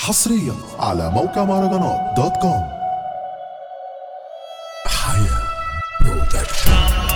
حصريا على موقع مهرجانات دوت كوم حياة برودكشن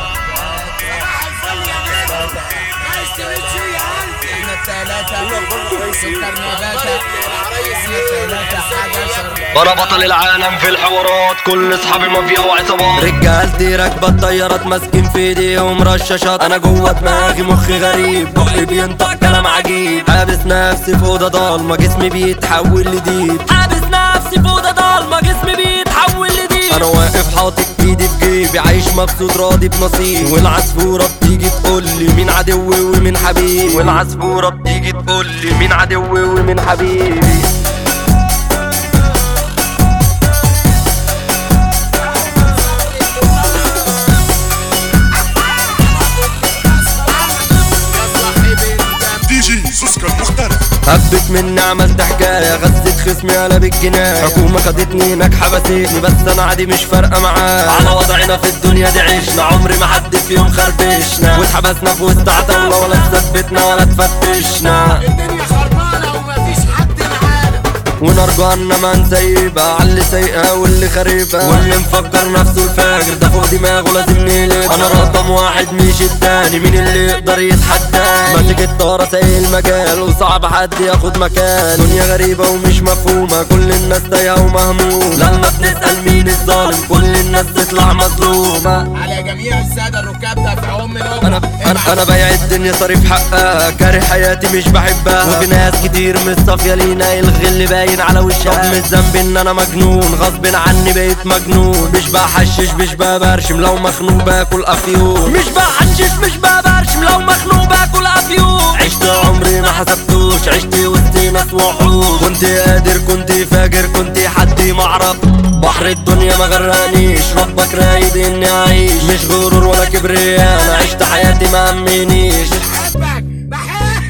احنا التلاتة سكرنا باشا احنا التلاتة حاجة شر انا بطل العالم في الحوارات كل اصحابي مافيا وعصابات رجالتي راكبة الطيارات ماسكين في ايديهم رشاشات انا جوه دماغي مخي غريب بقي بينطق كلام عجيب حابس نفسي في اوضه ضلمه جسمي بيتحول لديب حابس نفسي في اوضه ضلمه جسمي بيتحول لديب انا واقف حاطط ايدي في جيبي عايش مبسوط راضي بنصيبي والعصفوره بتيجي تقول لي مين عدوي ومين حبيبي والعصفوره بتيجي تقول لي مين عدوي ومين حبيبي دي جي سوسكا المختلف هبت مني عملت حكاية غزت خصمي على بالجناية حكومة خدتني هناك حبستني بس انا عادي مش فارقة معايا على وضعنا في الدنيا دي عشنا عمري ما حد في يوم خربشنا واتحبسنا في وسط عتاولة ولا اتثبتنا ولا اتفتشنا الدنيا خربانة ومفيش حد معانا ونرجو عنا ما نسيبها على اللي سايقها واللي خاربها واللي مفكر نفسه الفاجر ده فوق دماغه لازم نقلب انا رقم واحد مش التاني مين اللي يقدر يتحداني ماسك الطارة سايق المجال وصعب حد ياخد مكان دنيا غريبة ومش مفهومة كل الناس تايهة ومهمومة لما بنسأل مين الظالم كل الناس تطلع مظلومة على جميع السادة الركاب ده في عم انا انا انا بايع الدنيا صارف حقها كاره حياتي مش بحبها وفي ناس كتير مش صافيه لينا الغل باين على وشها طب مش ذنبي ان انا مجنون غصب عني بقيت مجنون مش بحشش مش ببرشم لو مخنوق باكل افيون مش بحشش مش ببرشم لو مخنوق باكل افيون عشت عمري ما حسبتوش عشت وسط ناس وحوش كنت قادر كنت فاجر كنت حد معرف بحر الدنيا ما غرقنيش ربك رايد اني اعيش مش غرور ولا كبرياء انا عشت حياتي ما همنيش بحبك بحبك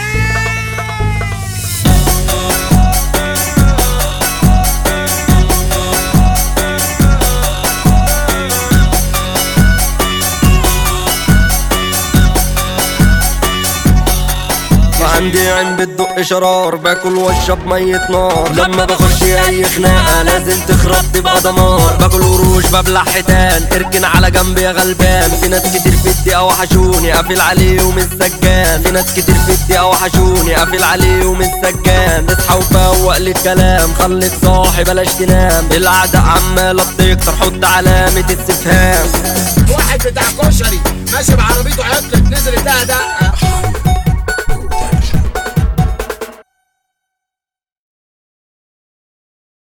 عندي عين بتدق شرار باكل واشرب مية نار لما بخش اي خناقة لازم تخرب تبقى دمار باكل قروش ببلع حيتان اركن على جنب يا غلبان في ناس كتير في الدقيقة وحشوني قافل عليهم السجان في ناس كتير في الدقيقة وحشوني قافل عليهم السجان اصحى وفوق للكلام خليك صاحي بلاش تنام القعدة عمالة بتكتر حط علامة استفهام واحد بتاع كشري ماشي بعربيته عطلت نزلت لها دقة